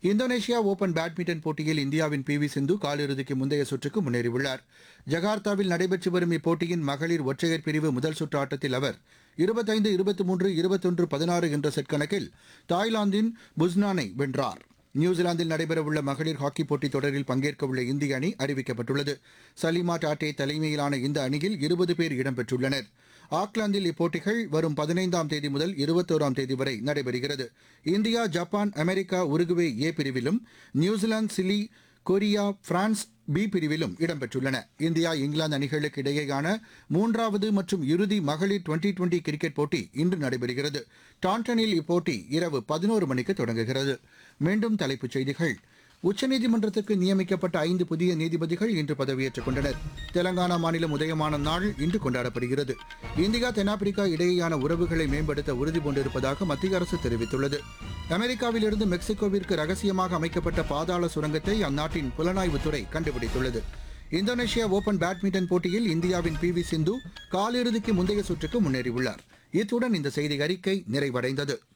Indonesia Open badminton போட்டியில் இந்தியாவின் P V சிந்து காலிறுதிக்கு முந்தைய சுற்றுக்கு முன்னேறியுள்ளார் ஜகார்த்தாவில் நடைபெற்று வரும் இப்போட்டியின் மகளிர் ஒற்றையர் பிரிவு முதல் சுற்று ஆட்டத்தில் அவர் இருபத்தைந்து இருபத்தி மூன்று இருபத்தொன்று பதினாறு என்ற செட் கணக்கில் தாய்லாந்தின் புஸ்னானை வென்றார் நியூசிலாந்தில் நடைபெறவுள்ள மகளிர் ஹாக்கி போட்டித் தொடரில் பங்கேற்கவுள்ள இந்திய அணி அறிவிக்கப்பட்டுள்ளது சலிமா டாட்டே தலைமையிலான இந்த அணியில் இருபது பேர் இடம்பெற்றுள்ளனர் ஆக்லாந்தில் இப்போட்டிகள் வரும் பதினைந்தாம் தேதி முதல் இருபத்தோராம் தேதி வரை நடைபெறுகிறது India Japan America Uruguay A பிரிவிலும் New Zealand Chile Korea France B பிரிவிலும் இடம்பெற்றுள்ளன இந்தியா இங்கிலாந்து அணிகளுக்கு இடையேயான மூன்றாவது மற்றும் இறுதி மகளிர் டுவெண்டி டுவெண்டி கிரிக்கெட் போட்டி இன்று நடைபெறுகிறது டாண்டனில் இப்போட்டி இரவு பதினோரு மணிக்கு தொடங்குகிறது மீண்டும் தலைப்புச் செய்திகள் உச்சநீதிமன்றத்துக்கு நியமிக்கப்பட்ட ஐந்து புதிய நீதிபதிகள் இன்று பதவியேற்றுக் கொண்டனர் தெலங்கானா மாநிலம் உதயமான நாள் இன்று கொண்டாடப்படுகிறது இந்தியா தென்னாப்பிரிக்கா இடையேயான உறவுகளை மேம்படுத்த உறுதி பூண்டிருப்பதாக மத்திய அரசு தெரிவித்துள்ளது அமெரிக்காவிலிருந்து மெக்சிகோவிற்கு ரகசியமாக அமைக்கப்பட்ட பாதாள சுரங்கத்தை அந்நாட்டின் புலனாய்வுத்துறை கண்டுபிடித்துள்ளது இந்தோனேஷியா ஓபன் பேட்மிண்டன் போட்டியில் இந்தியாவின் பி வி சிந்து காலிறுதிக்கு முந்தைய சுற்றுக்கு முன்னேறியுள்ளார் இத்துடன் இந்த செய்தி அறிக்கை நிறைவடைந்தது